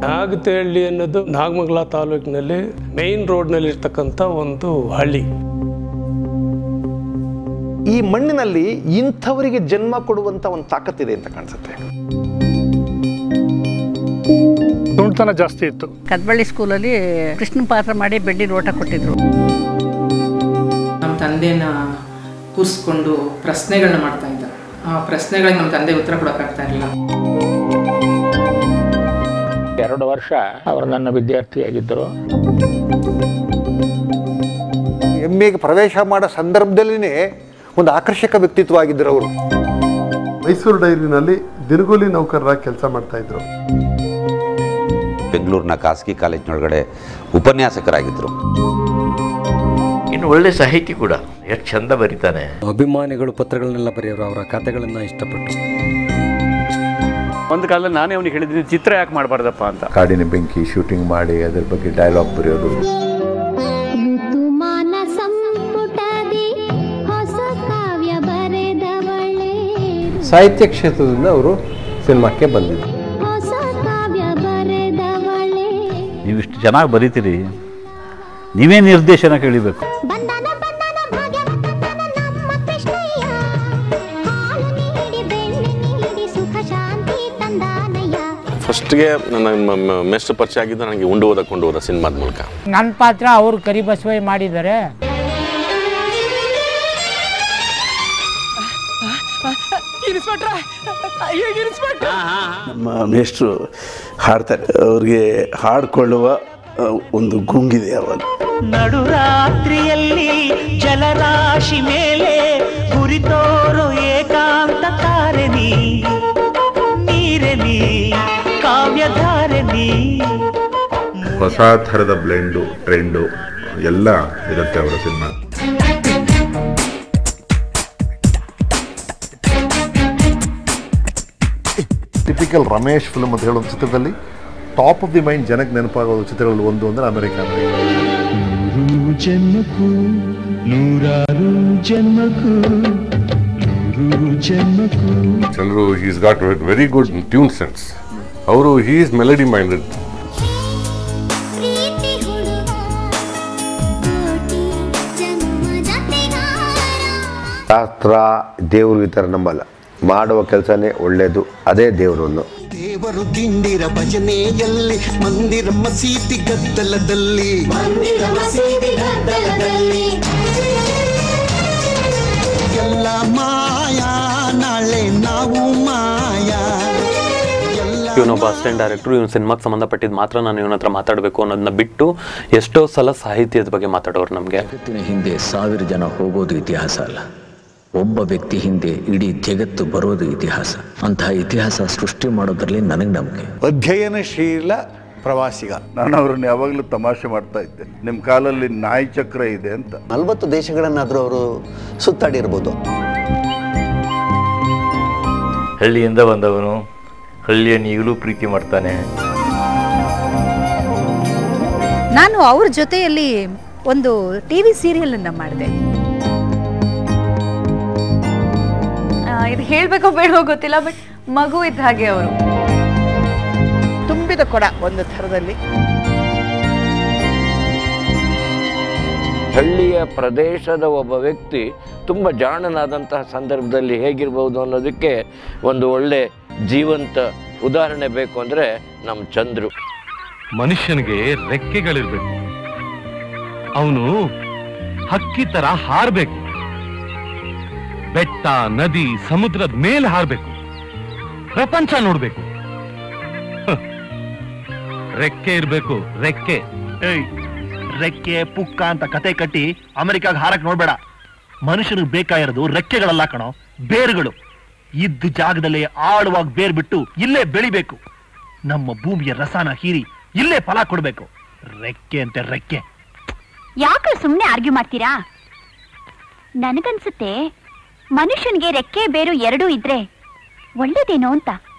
ನಾಗತಿಹಳ್ಳಿ ಅನ್ನೋದು ನಾಗಮಂಗಲ ತಾಲೂಕಿನಲ್ಲಿ ಮೇನ್ ರೋಡ್ನಲ್ಲಿ ಇರ್ತಕ್ಕಂಥ ಒಂದು ಹಳ್ಳಿ ಈ ಮಣ್ಣಿನಲ್ಲಿ ಇಂಥವರಿಗೆ ಜನ್ಮ ಕೊಡುವಂಥ ಒಂದು ತಾಕತ್ತಿದೆ ಅಂತ ಕಾಣಿಸುತ್ತೆ ತುಂಟತನ ಜಾಸ್ತಿ ಇತ್ತು ಕದ್ಬಳ್ಳಿ ಸ್ಕೂಲಲ್ಲಿ ಕೃಷ್ಣ ಪಾತ್ರ ಮಾಡಿ ಬೆಳ್ಳಿ ಲೋಟ ಕೊಟ್ಟಿದ್ರು ನಮ್ಮ ತಂದೆನ ಕೂರಿಸ್ಕೊಂಡು ಪ್ರಶ್ನೆಗಳನ್ನ ಮಾಡ್ತಾ ಇದ್ದ ಆ ಪ್ರಶ್ನೆಗಳಿಗೆ ನಮ್ಮ ತಂದೆ ಉತ್ತರ ಕೊಡೋಕ್ಕಾಗ್ತಾ ಇರಲಿಲ್ಲ ಎರಡು ವರ್ಷ ಅವರು ನನ್ನ ವಿದ್ಯಾರ್ಥಿಯಾಗಿದ್ದರು ಎಮ್ ಎಗೆ ಪ್ರವೇಶ ಮಾಡೋ ಸಂದರ್ಭದಲ್ಲಿನೇ ಒಂದು ಆಕರ್ಷಕ ವ್ಯಕ್ತಿತ್ವ ಆಗಿದ್ದರು ಅವರು ಮೈಸೂರು ಡೈರಿನಲ್ಲಿ ದಿನಗೂಲಿ ನೌಕರರಾಗಿ ಕೆಲಸ ಮಾಡ್ತಾ ಇದ್ರು ಬೆಂಗಳೂರಿನ ಖಾಸಗಿ ಕಾಲೇಜಿನೊಳಗಡೆ ಉಪನ್ಯಾಸಕರಾಗಿದ್ದರು ಇನ್ನು ಒಳ್ಳೆ ಸಾಹಿತಿ ಕೂಡ ಎಷ್ಟು ಚಂದ ಬರೀತಾನೆ ಅಭಿಮಾನಿಗಳು ಪತ್ರಗಳನ್ನೆಲ್ಲ ಬರೆಯೋರು ಅವರ ಕಥೆಗಳನ್ನು ಇಷ್ಟಪಟ್ಟು ಒಂದು ಕಾಲದಲ್ಲಿ ನಾನೇ ಅವನಿಗೆ ಹೇಳಿದ್ದೀನಿ ಚಿತ್ರ ಯಾಕೆ ಮಾಡಬಾರ್ದಪ್ಪ ಅಂತ ಕಾಡಿನ ಬೆಂಕಿ ಶೂಟಿಂಗ್ ಮಾಡಿ ಅದ್ರ ಬಗ್ಗೆ ಡೈಲಾಗ್ ಬರೆಯೋದು ಋತುಮಾನ ಸಂಪುಟದಿ ಹೊಸ ಕಾವ್ಯ ಬರೆದವಳೆ ಸಾಹಿತ್ಯ ಕ್ಷೇತ್ರದಿಂದ ಅವರು ಸಿನಿಮಾಕ್ಕೆ ಬಂದಿದ್ರು ಹೊಸ ಕಾವ್ಯ ಬರೆದವಳೆ ನೀವು ಇಷ್ಟು ಚೆನ್ನಾಗಿ ಬರೀತೀರಿ ನೀವೇ ನಿರ್ದೇಶನ ಕೇಳಿಬೇಕು ಬಂದನ ಬಂದನ ಭಾಗ್ಯವಂತನ ನಮ್ಮ ಕೃಷ್ಣಯ್ಯ ಹಾಲು ನೀಡಿ ಬೆಣ್ಣೆ ನೀಡಿ ಸುಖ ಶಾಂತಿ ತಂದಾನಯ್ಯ ಫಸ್ಟ್ಗೆ ನನ್ನ ಮೆಸ್ಟ್ ಪರಿಚಯ ಆಗಿದ್ದು ನನಗೆ ಉಂಡು ಹೋದ ಕೊಂಡು ಹೋದ ಸಿನಿಮಾದ ಮೂಲಕ ನನ್ನ ಪಾತ್ರ ಅವರು ಕರಿಬಸವಯ್ಯ ಮಾಡಿದ್ದಾರೆ ನಮ್ಮ ಮೇಷ್ಟ್ರು ಹಾಡ್ತಾರೆ ಅವ್ರಿಗೆ ಹಾಡ್ಕೊಳ್ಳುವ ಆ, ಒಂದು ಗುಂಗಿದೆ ಅವಾಗ ನಡುರಾತ್ರಿಯಲ್ಲಿ ಜಲರಾಶಿ ಮೇಲೆ ಗುರಿತೋರು ಏಕಾಂತ ತಾರೆನಿ ನೀರೆನಿ ಕಾವ್ಯಧಾರೆನಿ ಹೊಸ ಥರದ ಬ್ಲೆಂಡು ಟ್ರೆಂಡು ಎಲ್ಲ ಇರುತ್ತೆ ಅವರ ಸಿನಿಮಾ ಟಿಪಿಕಲ್ ರಮೇಶ್ ಫಿಲ್ಮ್ ಅಂತ ಹೇಳೋ ಒಂದು ಚಿತ್ರದಲ್ಲಿ ಟಾಪ್ ಆಫ್ ದಿ ಮೈಂಡ್ ಜನಕ್ಕೆ ನೆನಪಾಗೋದು ಚಿತ್ರಗಳಲ್ಲಿ ಒಂದು ಅಂದರೆ ಅಮೆರಿಕನ್ ಜನ್ಮಕ್ಕೂ ನೂರಾರು ಜನ್ಮಕ್ಕೂ ನೂರು ಜನ್ಮಕ್ಕೂ Chandru is got very good tune sense ಅವರು ಹೀ ಈಸ್ ಮೆಲಡಿ ಮೈಂಡೆಡ್ ಪ್ರೀತಿ ಹುಡುಗ ಕೋಟಿ ಜನ್ಮ ಜತೆಗಾರ ಶಾಸ್ತ್ರ ದೇವರು ಈ ಥರ ನಂಬಲ್ಲ ಮಾಡುವ ಕೆಲಸನೇ ಒಳ್ಳೆಯದು ಅದೇ ದೇವರನ್ನು ದೇವರು ದಿಂಡಿರ ಭಜನೆಯಲ್ಲಿ ಮಂದಿರ ಮಸೀದಿ ಗದ್ದಲದಲ್ಲಿ ಮಂದಿರ ಮಸೀದಿ ಗದ್ದಲದಲ್ಲಿ ಎಲ್ಲ ಮಾಯಾ ನಾಳೆ ನಾವು ಮಾಯಾ ಇವನೊಬ್ಬ ಅಸಿಸ್ಟೆಂಟ್ ಡೈರೆಕ್ಟರ್ ಇವನ್ ಸಿನಿಮಾಗೆ ಸಂಬಂಧಪಟ್ಟಿದ್ದು ಮಾತ್ರ ನಾನು ಇವನ ಹತ್ರ ಮಾತಾಡಬೇಕು ಅನ್ನೋದನ್ನ ಬಿಟ್ಟು ಎಷ್ಟೋ ಸಲ ಸಾಹಿತ್ಯದ ಬಗ್ಗೆ ಮಾತಾಡೋರು ನಮಗೆ ಜಗತ್ತಿನ ಹಿಂದೆ ಸಾವಿರ ಜನ ಹೋಗೋದು ಇತಿಹಾಸ ಅಲ್ಲ ಒಬ್ಬ ವ್ಯಕ್ತಿ ಹಿಂದೆ ಇಡೀ ಜಗತ್ತು ಬರೋದು ಇತಿಹಾಸ ಅಂತಹ ಇತಿಹಾಸ ಸೃಷ್ಟಿ ಮಾಡೋದ್ರಲ್ಲಿ ನನಗೆ ನಂಬಿಕೆ ಅಧ್ಯಯನಶೀಲ ಪ್ರವಾಸಿಗ ನಾನು ಅವ್ರನ್ನ ಯಾವಾಗಲೂ ತಮಾಷೆ ಮಾಡ್ತಾ ಇದ್ದೆ ನಿಮ್ಮ ಕಾಲಲ್ಲಿ ನಾಯಿ ಚಕ್ರ ಇದೆ ಅಂತ ನಲವತ್ತು ದೇಶಗಳನ್ನಾದರೂ ಅವರು ಸುತ್ತಾಡಿರ್ಬೋದು ಹಳ್ಳಿಯಿಂದ ಬಂದವನು ಹಳ್ಳಿಯನ್ನು ಈಗಲೂ ಪ್ರೀತಿ ಮಾಡ್ತಾನೆ ನಾನು ಅವ್ರ ಜೊತೆಯಲ್ಲಿ ಒಂದು ಟಿ ವಿ ಸೀರಿಯಲನ್ನು ಮಾಡಿದೆ ಇದು ಹೇಳ್ಬೇಕೋ ಬೇಡವೋ ಗೊತ್ತಿಲ್ಲ ಬಟ್ ಮಗು ಇದ್ದ ಹಾಗೆ ಅವರು ತುಂಬಿದ ಕೊಡ ಒಂದು ಥರದಲ್ಲಿ ಹಳ್ಳಿಯ ಪ್ರದೇಶದ ಒಬ್ಬ ವ್ಯಕ್ತಿ ತುಂಬ ಜಾಣನಾದಂತಹ ಸಂದರ್ಭದಲ್ಲಿ ಹೇಗಿರ್ಬೋದು ಅನ್ನೋದಕ್ಕೆ ಒಂದು ಒಳ್ಳೆ ಜೀವಂತ ಉದಾಹರಣೆ ಬೇಕು ಅಂದರೆ ನಮ್ಮ ಚಂದ್ರು ಮನುಷ್ಯನಿಗೆ ರೆಕ್ಕೆಗಳಿರ್ಬೇಕು ಅವನು ಹಕ್ಕಿ ತರ ಹಾರ್ಬೇಕು ಬೆಟ್ಟ ನದಿ ಸಮುದ್ರದ ಮೇಲೆ ಹಾರ್ಬೇಕು ಪ್ರಪಂಚ ನೋಡ್ಬೇಕು ಹ. ರೆಕ್ಕೆ ಇರ್ಬೇಕು ರೆಕ್ಕೆ ಏಯ್ ರೆಕ್ಕೆ ಪುಕ್ಕ ಅಂತ ಕತೆ ಕಟ್ಟಿ ಅಮೆರಿಕಾಗ ಹಾರಕ್ ನೋಡ್ಬೇಡ ಮನುಷ್ಯನಿಗೆ ಬೇಕಾಗಿರೋದು ರೆಕ್ಕೆಗಳಲ್ಲ ಕಣೋ ಬೇರುಗಳು ಇದ್ದ ಜಾಗದಲ್ಲೇ ಆಳವಾಗಿ ಬೇರ್ ಬಿಟ್ಟು ಇಲ್ಲೇ ಬೆಳಿಬೇಕು ನಮ್ಮ ಭೂಮಿಯ ರಸನ ಹೀರಿ ಇಲ್ಲೇ ಫಲ ಕೊಡ್ಬೇಕು ರೆಕ್ಕೆ ಅಂತೆ ರೆಕ್ಕೆ ಯಾಕೆ ಸುಮ್ಮನೆ ಆರ್ಗ್ಯೂ ಮಾಡ್ತೀರಾ ನನಗನ್ಸುತ್ತೆ ಮನುಷ್ಯನಿಗೆ ರೆಕ್ಕೆ ಬೇರು ಎರಡೂ ಇದ್ರೆ ಒಳ್ಳೇದೇನೋ ಅಂತ